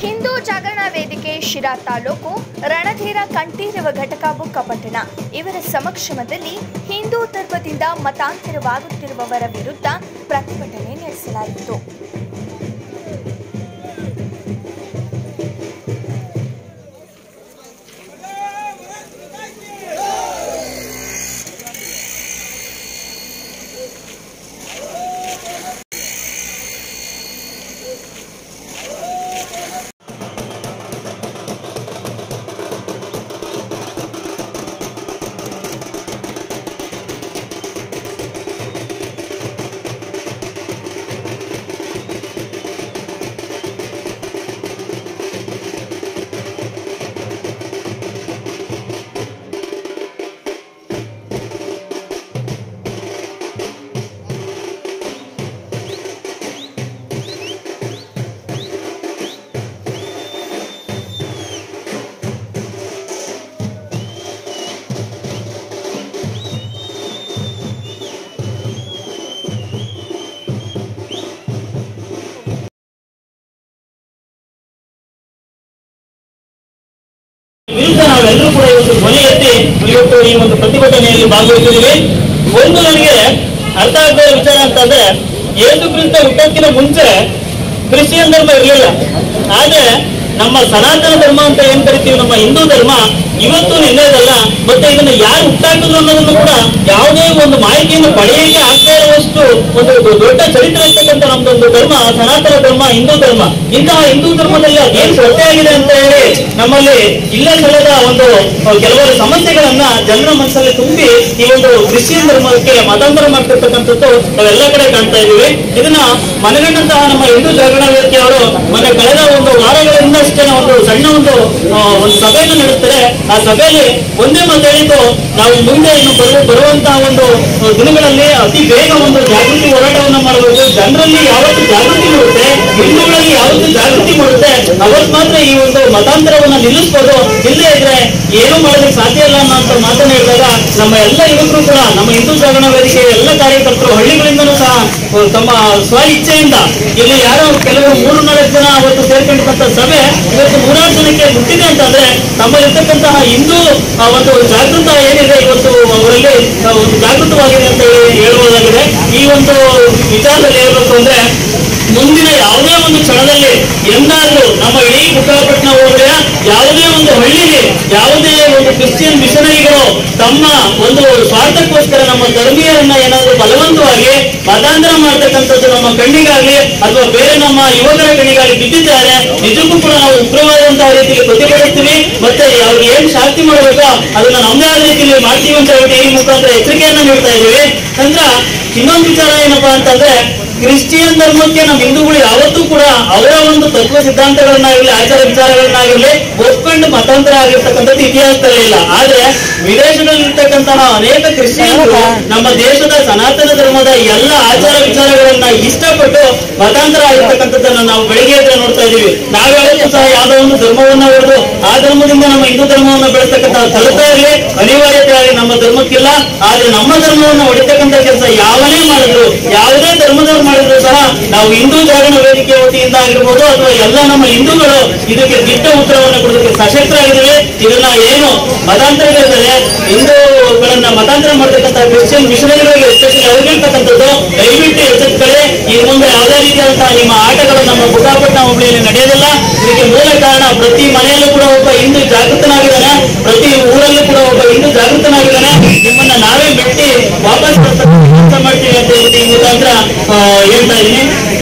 ಹಿಂದೂ ಜಾಗರಣ ವೇದಿಕೆ ಶಿರಾ ತಾಲೂಕು ರಣಧೀರ ಕಂಠೀರವ ಘಟಕ ಬುಕ್ಕಪಟ್ಟಣ ಇವರ ಸಮಕ್ಷಮದಲ್ಲಿ ಹಿಂದೂ ಧರ್ಮದಿಂದ ಮತಾಂತರವಾಗುತ್ತಿರುವವರ ವಿರುದ್ಧ ಪ್ರತಿಭಟನೆ ನಡೆಸಲಾಯಿತು ವಿರುದ್ಧ ನಾವೆಲ್ಲರೂ ಕೂಡ ಇವತ್ತು ಧ್ವನಿ ಎತ್ತಿ ಇವತ್ತು ಈ ಒಂದು ಪ್ರತಿಭಟನೆಯಲ್ಲಿ ಭಾಗವಹಿಸಿದ್ದೀವಿ ಒಂದು ನನಗೆ ಅರ್ಥ ಆಗದ ವಿಚಾರ ಅಂತಂದ್ರೆ ಏಸು ಕ್ರಿಸ್ತ ಹುಟ್ಟೋಕ್ಕಿಂತ ಮುಂಚೆ ಕ್ರಿಶ್ಚಿಯನ್ ಧರ್ಮ ಇರಲಿಲ್ಲ ಆದ್ರೆ ನಮ್ಮ ಸನಾತನ ಧರ್ಮ ಅಂತ ಏನ್ ಕರಿತೀವಿ ನಮ್ಮ ಹಿಂದೂ ಧರ್ಮ ಇವತ್ತು ನಿನ್ನೆದಲ್ಲ ಮತ್ತೆ ಇದನ್ನ ಯಾರು ಹುಟ್ಟಾಕಿದ್ರು ಅನ್ನೋದನ್ನು ಕೂಡ ಯಾವುದೇ ಒಂದು ಮಾಹಿತಿಯನ್ನು ಪಡೆಯಲಿಕ್ಕೆ ಆಗ್ತಾ ಇರುವಷ್ಟು ಒಂದು ದೊಡ್ಡ ಚರಿತ್ರೆ ಇರ್ತಕ್ಕಂಥ ನಮ್ದೊಂದು ಧರ್ಮ ಸನಾತನ ಧರ್ಮ ಹಿಂದೂ ಧರ್ಮ ಇಂತಹ ಹಿಂದೂ ಧರ್ಮದಲ್ಲಿ ಅದೇನು ಕೊರತೆ ಆಗಿದೆ ಅಂತ ಹೇಳಿ ನಮ್ಮಲ್ಲಿ ಇಲ್ಲೇ ಸಲ್ಲದ ಒಂದು ಅಹ್, ಕೆಲವರು ಸಮಸ್ಯೆಗಳನ್ನ ಜನರ ಮನಸ್ಸಲ್ಲಿ ತುಂಬಿ ಈ ಒಂದು ಕ್ರಿಶ್ಚಿಯನ್ ಧರ್ಮಕ್ಕೆ ಮತಾಂತರ ಮಾಡ್ತಿರ್ತಕ್ಕಂಥದ್ದು ನಾವೆಲ್ಲ ಕಡೆ ಕಾಣ್ತಾ ಇದೀವಿ ಇದನ್ನ ಮನಗಂಡಂತಹ ನಮ್ಮ ಹಿಂದೂ ಜಾಗರಣ ವೇದಿಕೆ ಅವರು ಮೊನ್ನೆ ಕಳೆದ ಒಂದು ವಾರಗಳಿಂದ ಅಷ್ಟೇ ಒಂದು ಸಣ್ಣ ಒಂದು ಆ, ಒಂದು ಸಭೆಯನ್ನು ನಡೆಸ್ತಾರೆ ಆ ಸಭೆಯಲ್ಲಿ ಒಂದೇ ಮಾತು ಹೇಳಿದ್ದು ನಾವು ಮುಂದೆ ಇನ್ನು ಬರುವ ಬರುವಂತಹ ಒಂದು ಆ, ದಿನಗಳಲ್ಲಿ ಅತಿ ಬೇಗ ಒಂದು ಜಾಗೃತಿ ಹೋರಾಟವನ್ನ ಮಾಡಬೇಕು ಜನರಲ್ಲಿ ಯಾವತ್ತು ಜಾಗೃತಿ ಮೂಡುತ್ತೆ ಹಿಂದೂಗಳಲ್ಲಿ ಯಾವತ್ತು ಜಾಗೃತಿ ಮೂಡುತ್ತೆ ಅವತ್ತು ಮಾತ್ರ ಈ ಒಂದು ಮತಾಂತರವನ್ನ ನಿಲ್ಲಿಸ್ಬೋದು ಇಲ್ಲೇ ಇದ್ರೆ ಏನು ಮಾಡೋದಕ್ಕೆ ಸಾಧ್ಯ ಇಲ್ಲ ಅನ್ನೋ ಮಾತನ್ನ ಹೇಳಿದಾಗ ನಮ್ಮ ಎಲ್ಲ ಯುವಕರು ಕೂಡ ನಮ್ಮ ಹಿಂದೂ ಜಾಗರಣ ವೇದಿಕೆ ಎಲ್ಲ ಕಾರ್ಯಕರ್ತರು ಹಳ್ಳಿಗಳಿಂದಲೂ ಸಹ ಆ, ತಮ್ಮ ಸ್ವ ಇಚ್ಛೆಯಿಂದ ಇಲ್ಲಿ ಯಾರೋ ಕೆಲವರು ಮೂರು ನಾಲ್ಕು ಜನ ಅವತ್ತು ಸೇರ್ಕೊಂಡಿರ್ತಕ್ಕಂಥ ಸಭೆ ಇವತ್ತು ನೂರಾರು ಜನಕ್ಕೆ ಮುಟ್ಟಿದೆ ಅಂತಂದ್ರೆ ನಮ್ಮಲ್ಲಿರ್ತಕ್ಕಂತಹ ಹಿಂದೂ ಆ, ಒಂದು ಜಾಗೃತ ಏನಿದೆ ಇವತ್ತು ಅವರಲ್ಲಿ ಆ, ಒಂದು ಜಾಗೃತವಾಗಿದೆ ಅಂತ ಹೇಳಿ ಹೇಳ್ಬೋದಾಗಿದೆ ಈ ಒಂದು ವಿಚಾರದಲ್ಲಿ ಹೇಳ್ಬೇಕು ಅಂದ್ರೆ ಮುಂದಿನ ಯಾವುದೇ ಒಂದು ಕ್ಷಣದಲ್ಲಿ ಎಂದಾದ್ರೂ ನಮ್ಮ ಇಡೀ ಬುಕ್ಕಾಪಟ್ಟಣ ಹೋಬಳಿಯ ಯಾವುದೇ ಒಂದು ಹಳ್ಳಿಗೆ ಯಾವುದೇ ಒಂದು ಕ್ರಿಶ್ಚಿಯನ್ ಮಿಷನರಿಗಳು ತಮ್ಮ ಒಂದು ಸ್ವಾರ್ಥಕ್ಕೋಸ್ಕರ ನಮ್ಮ ಧರ್ಮೀಯರನ್ನ ಏನಾದರೂ ಬಲವಂತವಾಗಿ ಮತಾಂತರ ಮಾಡ್ತಕ್ಕಂಥದ್ದು ನಮ್ಮ ಕಣ್ಣಿಗಾಗ್ಲಿ ಅಥವಾ ಬೇರೆ ನಮ್ಮ ಯುವಕರ ಕಣ್ಣಿಗಾಗ್ಲಿ ಬಿದ್ದಿದ್ದಾರೆ ನಿಜಕ್ಕೂ ಕೂಡ ನಾವು ಉಗ್ರವಾದಂತಹ ರೀತಿಯಲ್ಲಿ ಪ್ರತಿಭಟಿಸ್ತೀವಿ ಮತ್ತೆ ಅವ್ರಿಗೆ ಏನ್ ಶಾಸ್ತಿ ಮಾಡಬೇಕೋ ಅದನ್ನ ನಮ್ಮದೇ ಆದ ರೀತಿಯಲ್ಲಿ ಮಾಡ್ತೀವಿ ಅಂತ ಹೇಳಿ ಈ ಮುಖಾಂತರ ಎಚ್ಚರಿಕೆಯನ್ನ ನೀಡ್ತಾ ಇದ್ದೀವಿ ನಂತರ ಇನ್ನೊಂದು ವಿಚಾರ ಏನಪ್ಪಾ ಅಂತಂದ್ರೆ ಕ್ರಿಶ್ಚಿಯನ್ ಧರ್ಮಕ್ಕೆ ನಮ್ಮ ಹಿಂದೂಗಳು ಯಾವತ್ತೂ ಕೂಡ ಅವರ ಒಂದು ತತ್ವ ಸಿದ್ಧಾಂತಗಳನ್ನಾಗಿರ್ಲಿ ಆಚಾರ ವಿಚಾರಗಳನ್ನಾಗಿರ್ಲಿ ಒಪ್ಕೊಂಡು ಮತಾಂತರ ಆಗಿರ್ತಕ್ಕಂಥದ್ದು ಇತಿಹಾಸದಲ್ಲಿ ಇಲ್ಲ ಆದ್ರೆ ವಿದೇಶದಲ್ಲಿರ್ತಕ್ಕಂತಹ ಅನೇಕ ಕ್ರಿಶ್ಚಿಯನ್ರು ನಮ್ಮ ದೇಶದ ಸನಾತನ ಧರ್ಮದ ಎಲ್ಲ ಆಚಾರ ವಿಚಾರಗಳನ್ನ ಇಷ್ಟಪಟ್ಟು ಮತಾಂತರ ಆಗಿರ್ತಕ್ಕಂಥದ್ದನ್ನ ನಾವು ಬೆಳಿಗ್ಗೆ ಎದ್ರೆ ನೋಡ್ತಾ ಇದೀವಿ ನಾವ್ಯಾವತ್ತೂ ಸಹ ಯಾವುದೋ ಒಂದು ಧರ್ಮವನ್ನ ಹೊಡೆದು ಆ ಧರ್ಮದಿಂದ ನಮ್ಮ ಹಿಂದೂ ಧರ್ಮವನ್ನ ಬೆಳೆಸ್ತಕ್ಕಂಥ ತಲುಪೇ ಇರಲಿ ಅನಿವಾರ್ಯತೆ ಆಗಲಿ ನಮ್ಮ ಧರ್ಮಕ್ಕಿಲ್ಲ ಆದ್ರೆ ನಮ್ಮ ಧರ್ಮವನ್ನು ಹೊಡಿತಕ್ಕಂಥ ಕೆಲಸ ಯಾವನೇ ಮಾಡಿದ್ರು ಯಾವುದೇ ಧರ್ಮದವ್ರು ಮಾಡಿದ್ರು ಸಹ ನಾವು ಹಿಂದೂ ಜಾಗರಣ ವೇದಿಕೆ ವತಿಯಿಂದ ಆಗಿರ್ಬೋದು ಅಥವಾ ಎಲ್ಲ ನಮ್ಮ ಹಿಂದೂಗಳು ಇದಕ್ಕೆ ದಿಟ್ಟ ಉತ್ತರವನ್ನು ಕೊಡೋದಕ್ಕೆ ಸಶಕ್ತರಾಗಿದ್ದೇವೆ ಇದನ್ನ ಏನು ಮತಾಂತರಗಳಿದ್ದಾರೆ ಹಿಂದೂಗಳನ್ನ ಮತಾಂತರ ಮಾಡತಕ್ಕಂಥ ಕ್ರಿಶ್ಚಿಯನ್ ಮಿಷನರಿಗಳಿಗೆ ಎಸ್ಪೆಷಲಿ ಅವ್ರಿಗಿರ್ತಕ್ಕಂಥದ್ದು ದಯವಿಟ್ಟು ಎಚ್ಚೆತ್ತುಕೊಳ್ಳಿ ಈ ಮುಂದೆ ಯಾವುದೇ ರೀತಿಯಾದಂತಹ ನಿಮ್ಮ ಆಟಗಳು ನಮ್ಮ ಬುಕ್ಕಾಪಟ್ಟಣ ಹೋಬಳಿಯಲ್ಲಿ ನಡೆಯೋದಿಲ್ಲ ಇದಕ್ಕೆ ಮೂಲ ಕಾರಣ ಪ್ರತಿ ಮನೆಯಲ್ಲೂ ಕೂಡ ಒಬ್ಬ ಹಿಂದೂ ಜಾಗೃತನಾಗಿದ್ದಾನೆ ಪ್ರತಿ ಊರಲ್ಲೂ ಕೂಡ ಒಬ್ಬ ಹಿಂದೂ ಜಾಗೃತನಾಗಿದ್ದಾನೆ ನಿಮ್ಮನ್ನ ನಾವೇ ಬಿಟ್ಟು ವಾಪಸ್ ಬರ್ತಕ್ಕಂಥ ಕೆಲಸ ಮಾಡ್ತೀವಿ ಅಂತ ಹೇಳ್ಬಿಟ್ಟು ಈ ಮೂಲಕ